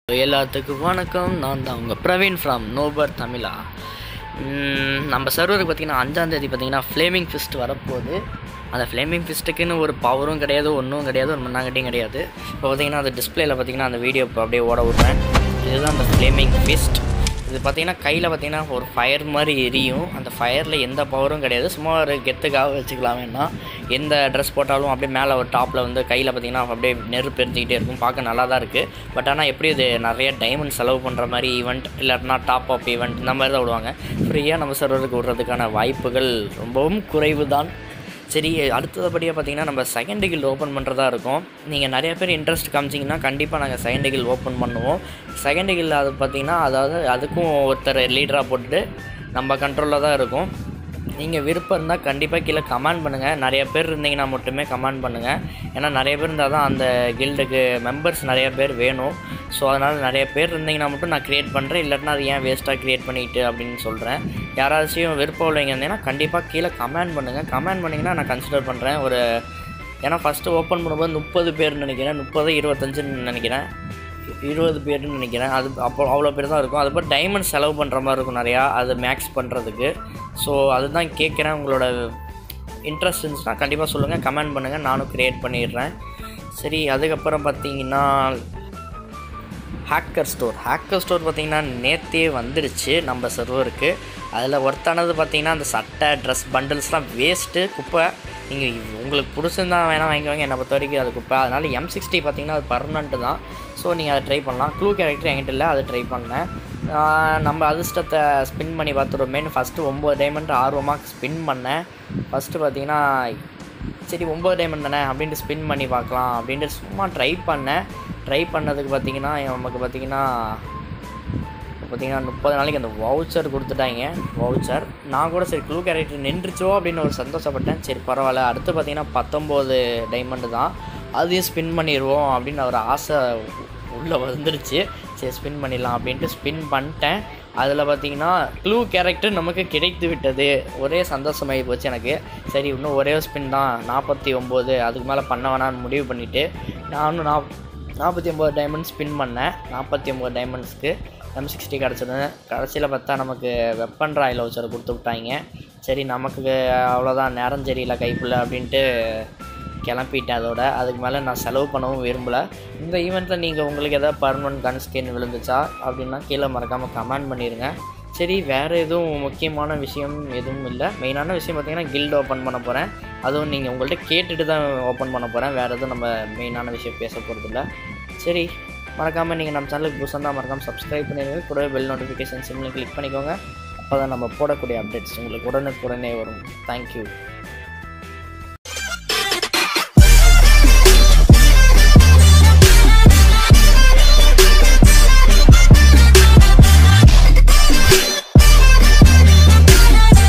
எல்லாத்துக்கும் வணக்கம் நான் தான் உங்கள் பிரவீன் ஃப்ரம் நோபர் தமிழா உம், நம்ம சர்வருக்கு பார்த்தீங்கன்னா அஞ்சாந்தேதி பார்த்தீங்கன்னா ஃப்ளேமிங் ஃபிஸ்ட் வரப்போகுது அந்த ஃப்ளேமிங் ஃபிஸ்ட்டுக்குன்னு ஒரு பவரும் கிடையாது ஒன்றும் கிடையாது ஒரு மண்ணாங்கட்டியும் கிடையாது இப்போ பார்த்தீங்கன்னா அந்த டிஸ்பிளேல பார்த்தீங்கன்னா அந்த வீடியோ இப்போ அப்படியே ஓட விட்றேன் இதுதான் அந்த ஃப்ளேமிங் ஃபிஸ்ட் இது பார்த்தீங்கன்னா கையில் பார்த்தீங்கன்னா ஒரு ஃபயர் மாதிரி எரியும் அந்த ஃபயரில் எந்த பவரும் கிடையாது சும்மா ஒரு கெத்துக்காக வச்சுக்கலாம் வேணா எந்த ட்ரெஸ் போட்டாலும் அப்படியே மேலே ஒரு டாப்பில் வந்து கையில் பார்த்தீங்கன்னா அப்படியே நெருப்பு எரிஞ்சிக்கிட்டே இருக்கும் பார்க்க நல்லா தான் இருக்குது பட் ஆனால் எப்படி இது நிறைய டைமண்ட் செலவு பண்ணுற மாதிரி ஈவெண்ட் இல்லாட்டினா டாப் அப் ஈவெண்ட் இந்த மாதிரி தான் விடுவாங்க ஃப்ரீயாக நம்ம சர்வருக்கு விடுறதுக்கான வாய்ப்புகள் ரொம்பவும் குறைவு தான் சரி அடுத்தபடியாக பார்த்தீங்கன்னா நம்ம செகண்ட் கில் ஓப்பன் பண்ணுறதா இருக்கும் நீங்கள் நிறைய பேர் இன்ட்ரெஸ்ட் காமிச்சிங்கன்னா கண்டிப்பாக நாங்கள் செகண்ட் கில் ஓப்பன் பண்ணுவோம் செகண்ட் கில் அது பார்த்தீங்கன்னா அதாவது அதுக்கும் ஒருத்தர் லீடராக போட்டுட்டு நம்ம கண்ட்ரோலில் தான் இருக்கும் நீங்கள் விருப்பம் இருந்தால் கண்டிப்பாக கீழே கமெண்ட் பண்ணுங்கள் நிறைய பேர் இருந்தீங்கன்னா மட்டுமே கமெண்ட் பண்ணுங்கள் ஏன்னா நிறைய பேர் இருந்தால் தான் அந்த கில்டுக்கு மெம்பர்ஸ் நிறைய பேர் வேணும் ஸோ அதனால் நிறைய பேர் இருந்தீங்கன்னா மட்டும் நான் க்ரியேட் பண்ணுறேன் இல்லாட்டினா அது ஏன் வேஸ்ட்டாக க்ரியேட் பண்ணிட்டு அப்படின்னு சொல்கிறேன் யாராச்சும் விருப்பம் உள்ளவங்க இருந்தீங்கன்னா கண்டிப்பாக கீழே கமெண்ட் பண்ணுங்கள் கமெண்ட் பண்ணிங்கன்னா நான் கன்சிடர் பண்ணுறேன் ஒரு ஏன்னா ஃபஸ்ட்டு ஓப்பன் பண்ணும்போது முப்பது பேர் நினைக்கிறேன் முப்பது இருபத்தஞ்சுன்னு நினைக்கிறேன் இருபது பேர்னு நினைக்கிறேன் அது அப்போ அவ்வளோ பேர் தான் இருக்கும் அதுபோல் டைமண்ட் செலவு பண்ணுற மாதிரி இருக்கும் நிறையா அது மேக்ஸ் பண்ணுறதுக்கு ஸோ அதுதான் கேட்குறேன் உங்களோட இன்ட்ரெஸ்ட் இருந்துச்சுன்னா கண்டிப்பாக சொல்லுங்கள் கமெண்ட் பண்ணுங்கள் நானும் க்ரியேட் பண்ணிடுறேன் சரி அதுக்கப்புறம் பார்த்தீங்கன்னா ஹேக்கர் ஸ்டோர் ஹேக்கர் ஸ்டோர் பார்த்தீங்கன்னா நேற்றே வந்துடுச்சு நம்ம சர்வருக்கு அதில் ஒர்த்தானது பார்த்தீங்கன்னா அந்த சட்டை ட்ரெஸ் பண்டில்ஸ்லாம் வேஸ்ட்டு குப்பை நீங்கள் உங்களுக்கு பிடிச்சிருந்தா வேணால் வாங்கிக்கோங்க என்னை பொறுத்த வரைக்கும் அது குப்பை அதனால் எம் சிக்ஸ்டி பார்த்தீங்கன்னா அது பர்மனெண்ட்டு தான் ஸோ நீங்கள் அதை ட்ரை பண்ணலாம் க்ளூ கேரக்டர் என்கிட்ட இல்லை அதை ட்ரை பண்ணேன் ஆஹ் நம்ம அதிர்ஷ்டத்தை ஸ்பின் பண்ணி பார்த்துருமேன்னு ஃபஸ்ட்டு ஒம்பது டைமண்ட் ஆர்வமாக ஸ்பின் பண்ணேன் ஃபஸ்ட்டு பார்த்தீங்கன்னா சரி ஒம்பது டைமண்ட் தானே அப்படின்ட்டு ஸ்பின் பண்ணி பார்க்கலாம் அப்படின்ட்டு சும்மா ட்ரை பண்ணேன் ட்ரை பண்ணதுக்கு பார்த்தீங்கன்னா நமக்கு பார்த்தீங்கன்னா பார்த்தீங்கன்னா முப்பது நாளைக்கு அந்த வவுச்சர் கொடுத்துட்டாங்க வவுச்சர் நான் கூட சரி க்ளூ கேரக்டர் நின்றுச்சோ அப்படின்னு ஒரு சந்தோஷப்பட்டேன் சரி பரவாயில்ல அடுத்து பார்த்தீங்கன்னா பத்தொம்போது டைமண்டு தான் அதையும் ஸ்பின் பண்ணிடுவோம் அப்படின்னு ஒரு ஆசை உள்ளே வந்துடுச்சு சரி ஸ்பின் பண்ணிடலாம் அப்படின்ட்டு ஸ்பின் பண்ணிட்டேன் அதில் பார்த்தீங்கன்னா க்ளூ கேரக்டர் நமக்கு கிடைத்து விட்டது ஒரே சந்தோஷமாகி போச்சு எனக்கு சரி இன்னும் ஒரே ஸ்பின் தான் நாற்பத்தி ஒம்பது அதுக்கு மேலே பண்ண வேணாம்னு முடிவு பண்ணிவிட்டு நானும் நான் நாற்பத்தி ஒம்பது டைமண்ட் ஸ்பின் பண்ணேன் நாற்பத்தி ஒம்பது டைமண்ட்ஸ்க்கு எம் சிக்ஸ்டி கிடச்சது கடைசியில் பார்த்தா நமக்கு வெப்பன் ராயில் வச்சரை கொடுத்து விட்டாங்க சரி நமக்கு அவ்வளோதான் நேரம் சரியில்லை கைப்புள்ள அப்படின்ட்டு கிளம்பிட்டேன் அதோட அதுக்கு மேலே நான் செலவு பண்ணவும் விரும்பலை இந்த ஈவெண்ட்டில் நீங்கள் உங்களுக்கு எதாவது பர்மனன்ட் கன் ஸ்கின் விழுந்துச்சா அப்படின்னா கீழே மறக்காமல் கமெண்ட் பண்ணிடுங்க சரி வேறு எதுவும் முக்கியமான விஷயம் எதுவும் இல்லை மெயினான விஷயம் பார்த்தீங்கன்னா கில்டு ஓப்பன் பண்ண போகிறேன் அதுவும் நீங்கள் உங்கள்கிட்ட கேட்டுட்டு தான் ஓப்பன் பண்ண போகிறேன் வேறு எதுவும் நம்ம மெயினான விஷயம் பேச போகிறது இல்லை சரி மறக்காமல் நீங்கள் நம்ம சேனலுக்கு புதுசாக தான் மறக்காமல் சப்ஸ்கிரைப் பண்ணிடுங்க கூடவே பெல் நோட்டிஃபிகேஷன் சிம்லையும் கிளிக் பண்ணிக்கோங்க அப்போ தான் நம்ம போடக்கூடிய அப்டேட்ஸ் உங்களுக்கு உடனுக்குடனே வரும் தேங்க்யூ